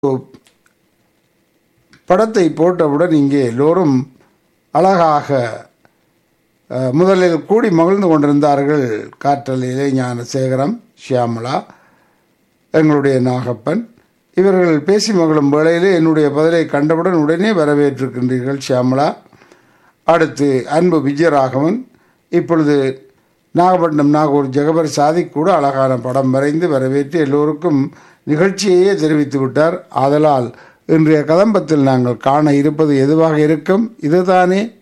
படத்தை போட்டவுடன் இங்கே எல்லோரும் அழகாக அஹ், முதலில் கூடி மகிழ்ந்து கொண்டிருந்தார்கள் காற்றலையிலே ஞானசேகரம் ஷியாமலா எங்களுடைய நாகப்பன் இவர்கள் பேசி மகிழும் வேளையிலே என்னுடைய பதிலை கண்டவுடன் உடனே வரவேற்றிருக்கின்றீர்கள் ஷியாமலா அடுத்து அன்பு விஜயராகவன் இப்பொழுது நாகப்பட்டினம் நாகூர் ஜெகபர் சாதிக் கூட அழகான படம் வரைந்து வரவேற்று எல்லோருக்கும் நிகழ்ச்சியையே தெரிவித்து விட்டார் ஆதலால் இன்றைய கதம்பத்தில் நாங்கள் காண இருப்பது எதுவாக இருக்கும் இதுதானே